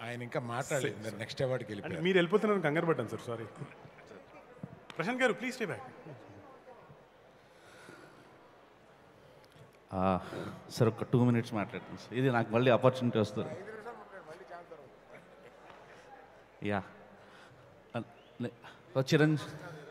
ఆయన ఇంకా మాట్లాడలేదు మీరు నెక్స్ట్ అవార్డుకి అంటే వెళ్ళిపోయారు మీరు వెళ్ళిపోతున్నాను కంగారు పడ్డాను sir sorry Prashant garu please stay back sir ఒక టూ మినిట్స్ మాట్లాడతాను సార్ ఇది నాకు మళ్ళీ ఆపర్చునిటీ వస్తుంది యా ఒక చిరంజీవి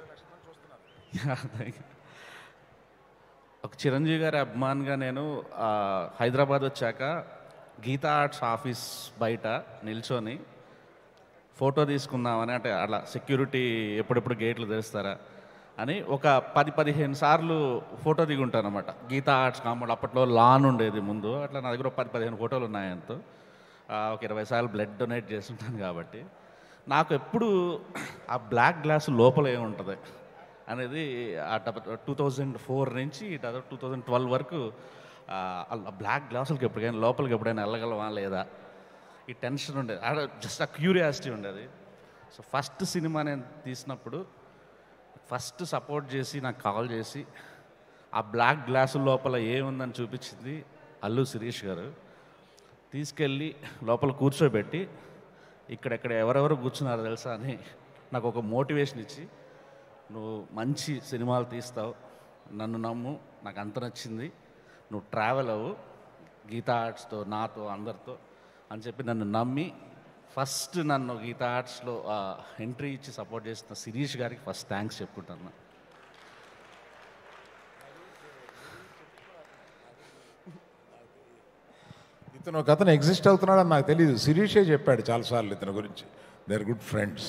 ఒక చిరంజీవి గారి అభిమానిగా నేను ఆ, హైదరాబాద్ వచ్చాక గీతా ఆర్ట్స్ ఆఫీస్ బయట నిల్చొని ఫోటో తీసుకుందామని అంటే అలా సెక్యూరిటీ ఎప్పుడెప్పుడు గేట్లు తెరుస్తారా అని ఒక పది పదిహేను సార్లు ఫోటో దిగుంటాను అనమాట గీతా ఆర్ట్స్ కాంపౌండ్ అప్పట్లో లాన్ ఉండేది ముందు అట్లా నా దగ్గర ఒక పది పదిహేను ఫోటోలు ఉన్నాయి ఎంతో ఆ, ఒక ఇరవై సార్లు బ్లడ్ డొనేట్ చేస్తుంటాను కాబట్టి నాకు ఎప్పుడు ఆ బ్లాక్ గ్లాస్ లోపల ఏముంటుంది అనేది ఆ టూ థౌజండ్ ఫోర్ నుంచి టూ థౌజండ్ ట్వెల్వ్ వరకు ఆ బ్లాక్ గ్లాసులకి ఎప్పుడైనా లోపలికి ఎప్పుడైనా వెళ్ళగలవా లేదా ఈ టెన్షన్ ఉండేది ఆడ జస్ట్ ఆ క్యూరియాసిటీ ఉండేది సో ఫస్ట్ సినిమా నేను తీసినప్పుడు ఫస్ట్ సపోర్ట్ చేసి నాకు కాల్ చేసి ఆ బ్లాక్ గ్లాసు లోపల ఏముందని చూపించింది అల్లు శిరీష్ గారు తీసుకెళ్ళి లోపల కూర్చోబెట్టి ఇక్కడెక్కడ ఎవరెవరు కూర్చున్నారో తెలుసా అని నాకు ఒక మోటివేషన్ ఇచ్చి నువ్వు మంచి సినిమాలు తీస్తావు నన్ను నమ్ము నాకు అంత నచ్చింది నువ్వు ట్రావెల్ అవ్వు గీతా ఆర్ట్స్తో నాతో అందరితో అని చెప్పి నన్ను నమ్మి ఫస్ట్ నన్ను గీతా ఆర్ట్స్లో ఎంట్రీ ఇచ్చి సపోర్ట్ చేసిన శిరీష్ గారికి ఫస్ట్ థ్యాంక్స్ చెప్పుకుంటాను ఇతను ఒక అతను ఎగ్జిస్ట్ అవుతున్నాడని నాకు తెలియదు శిరీషే చెప్పాడు చాలాసార్లు ఇతని గురించి దే ఆర్ గుడ్ ఫ్రెండ్స్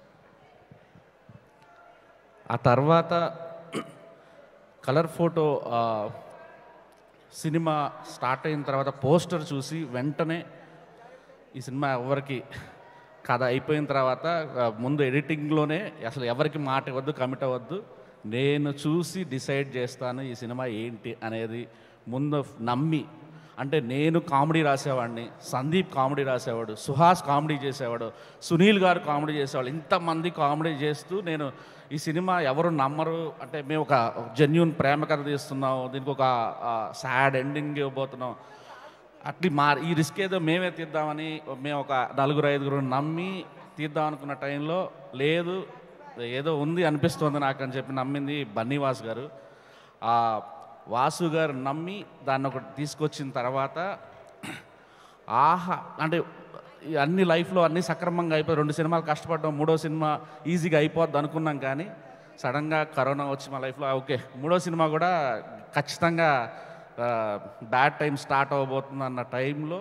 ఆ తర్వాత కలర్ ఫోటో ఆ, సినిమా స్టార్ట్ అయిన తర్వాత పోస్టర్ చూసి వెంటనే ఈ సినిమా ఎవరికి కథ అయిపోయిన తర్వాత ఆ, ముందు ఎడిటింగ్లోనే అసలు ఎవరికి మాట ఇవ్వద్దు కమిట్ అవ్వద్దు నేను చూసి డిసైడ్ చేస్తాను ఈ సినిమా ఏంటి అనేది ముందు నమ్మి అంటే నేను కామెడీ రాసేవాడిని సందీప్ కామెడీ రాసేవాడు సుహాస్ కామెడీ చేసేవాడు సునీల్ గారు కామెడీ చేసేవాడు ఇంతమంది కామెడీ చేస్తూ నేను ఈ సినిమా ఎవరు నమ్మరు అంటే మేము ఒక జెన్యున్ ప్రేమ కథ తీస్తున్నాం దీనికి ఒక సాడ్ ఎండింగ్ ఇవ్వబోతున్నాం అట్లా మా ఈ రిస్క్ ఏదో మేమే తీద్దామని మేము ఒక నలుగురు ఐదుగురు నమ్మి తీద్దాం అనుకున్న టైంలో లేదు ఏదో ఉంది అనిపిస్తుంది నాకు అని చెప్పి నమ్మింది బన్నీవాస్ గారు ఆ వాసు గారు నమ్మి దాన్ని ఒకటి తీసుకొచ్చిన తర్వాత ఆహా అంటే ఈ అన్ని లైఫ్లో అన్ని సక్రమంగా అయిపోయి రెండు సినిమాలు కష్టపడ్డాం మూడో సినిమా ఈజీగా అయిపోద్ది అనుకున్నాం కానీ సడన్గా కరోనా వచ్చి మా లైఫ్లో ఓకే మూడో సినిమా కూడా ఖచ్చితంగా బ్యాడ్ టైం స్టార్ట్ అవ్వబోతుంది అన్న టైంలో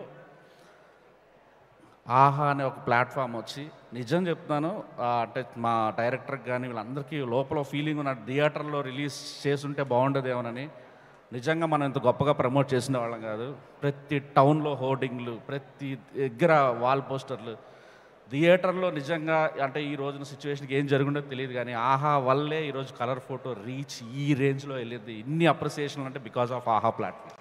ఆహా అనే ఒక ప్లాట్ఫామ్ వచ్చి నిజం చెప్తాను ఆ, అంటే మా డైరెక్టర్కి కానీ వీళ్ళందరికీ లోపల ఫీలింగ్ ఉన్న థియేటర్లో రిలీజ్ చేసుంటే బాగుండదేమోనని నిజంగా మనం ఇంత గొప్పగా ప్రమోట్ చేసిన వాళ్ళం కాదు ప్రతి టౌన్లో హోర్డింగ్లు ప్రతి దగ్గర వాల్ పోస్టర్లు థియేటర్లో నిజంగా అంటే ఈ రోజున సిచ్యువేషన్కి ఏం జరుగుండో తెలియదు కానీ ఆహా వల్లే ఈరోజు కలర్ ఫోటో రీచ్ ఈ రేంజ్లో వెళ్ళింది ఇన్ని అప్రిసియేషన్లు అంటే because of Aha platform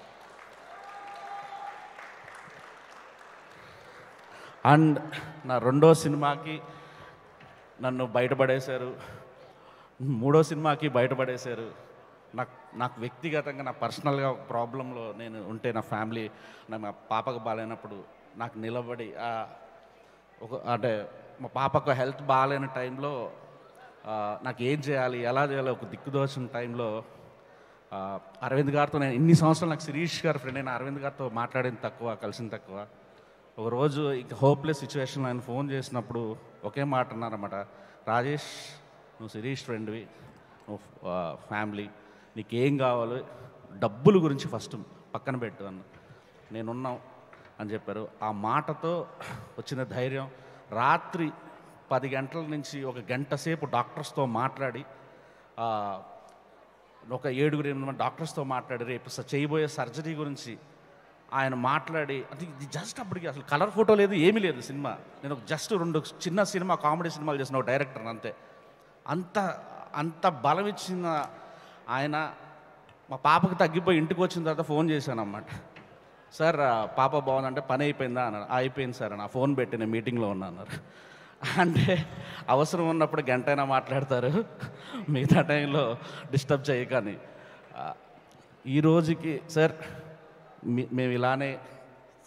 and నా రెండో సినిమాకి నన్ను బయటపడేశారు మూడో సినిమాకి బయటపడేశారు నాకు నాకు వ్యక్తిగతంగా నా పర్సనల్గా ఒక ప్రాబ్లంలో నేను ఉంటే నా ఫ్యామిలీ నా మా పాపకు బాగాలేనప్పుడు నాకు నిలబడి ఆ, ఒక అంటే మా పాపకు హెల్త్ బాగాలేని టైంలో ఆ, నాకు ఏం చేయాలి ఎలా చేయాలి ఒక దిక్కుదోచిన టైంలో ఆ, అరవింద్ గారితో నేను ఇన్ని సంవత్సరాలు నాకు శిరీష్ గారి ఫ్రెండ్ అయిన అరవింద్ గారితో మాట్లాడింది తక్కువ కలిసింది తక్కువ ఒక రోజు ఇక హోప్లెస్ సిచ్యువేషన్లో ఆయన ఫోన్ చేసినప్పుడు ఒకే మాట అన్నారన్నమాట రాజేష్ నువ్వు శిరీష్ ఫ్రెండ్వి నువ్వు ఫ్యామిలీ నీకేం కావాలో డబ్బుల గురించి ఫస్ట్ పక్కన పెట్టు అన్న నేనున్నాం అని చెప్పారు ఆ మాటతో వచ్చిన ధైర్యం రాత్రి పది గంటల నుంచి ఒక గంట సేపు డాక్టర్స్తో మాట్లాడి ఆ, ఒక ఏడుగురు ఎనిమిది మంది డాక్టర్స్తో మాట్లాడి రేపు స- చేయబోయే సర్జరీ గురించి ఆయన మాట్లాడి అది ఇది జస్ట్ అప్పటికి అసలు కలర్ ఫోటో లేదు ఏమీ లేదు సినిమా నేను ఒక జస్ట్ రెండు చిన్న సినిమా కామెడీ సినిమాలు చేసిన ఒక డైరెక్టర్ అంతే అంత అంత బలం ఇచ్చిన ఆయన మా పాపకి తగ్గిపోయి ఇంటికి వచ్చిన తర్వాత ఫోన్ చేశాను అన్నమాట సార్ ఆ పాప బాగుందంటే పని అయిపోయిందా అన్నారు "ఆ, అయిపోయింది సార్ నా ఫోన్ పెట్టి నేను మీటింగ్లో ఉన్నా అన్నారు అంటే అవసరం ఉన్నప్పుడు గంటైనా మాట్లాడతారు మిగతా టైంలో డిస్టర్బ్ చేయకని ఆ, ఈ రోజుకి సార్ మీ- మేము ఇలానే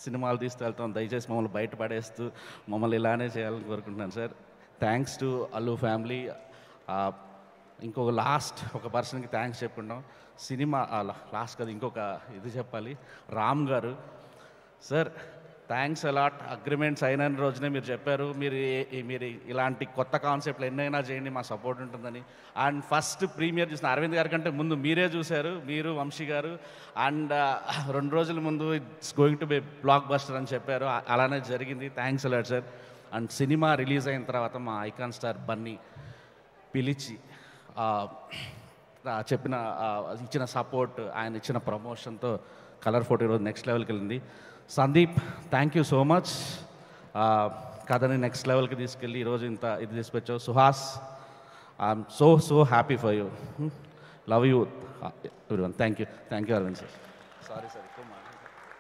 సినిమాలు తీస్తూ వెళ్తాం దయచేసి మమ్మల్ని బయట పడేస్తూ మమ్మల్ని ఇలానే చేయాలని కోరుకుంటున్నాను sir thanks to Allu family ఇంకొక లాస్ట్ ఒక పర్సన్కి థ్యాంక్స్ చెప్పుకుంటాం సినిమా లాస్ట్ కదా ఇంకొక ఇది చెప్పాలి రామ్ గారు సార్ థ్యాంక్స్ అలాట్ అగ్రిమెంట్స్ అయిన రోజునే మీరు చెప్పారు మీరు ఏ- ఏ- మీరు ఇలాంటి కొత్త కాన్సెప్ట్లు ఎన్నైనా చేయండి మా సపోర్ట్ ఉంటుందని అండ్ ఫస్ట్ ప్రీమియర్ చూసిన అరవింద్ గారి కంటే ముందు మీరే చూశారు మీరు వంశీ గారు అండ్ రెండు రోజుల ముందు it's going to be blockbuster అని చెప్పారు అ- అలానే జరిగింది thanks a lot sir and cinema release అయిన తర్వాత మా ఐకాన్ స్టార్ బన్నీ పిలిచి ఆ, ఆ చెప్పిన ఆ, ఇచ్చిన సపోర్ట్ ఆయన ఇచ్చిన ప్రమోషన్తో కలర్ ఫోటో ఈరోజు నెక్స్ట్ లెవెల్కి వెళ్ళింది Sandeep thank you so much కథని నెక్స్ట్ లెవెల్కి తీసుకెళ్ళి ఈరోజు ఇంత ఇది తీసుకొచ్చావు Suhas I'm so so happy for you love you everyone thank you thank you Aravind sir sorry sir ఎక్కువ మాట్లాడాను.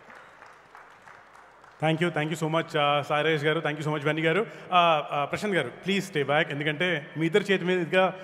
Thank you thank you so much Suresh garu thank you so much Bunny garu Uh, uh, Prashanth garu please stay back ఎందుకంటే మీ ఇద్దరు చేతి మీదుగా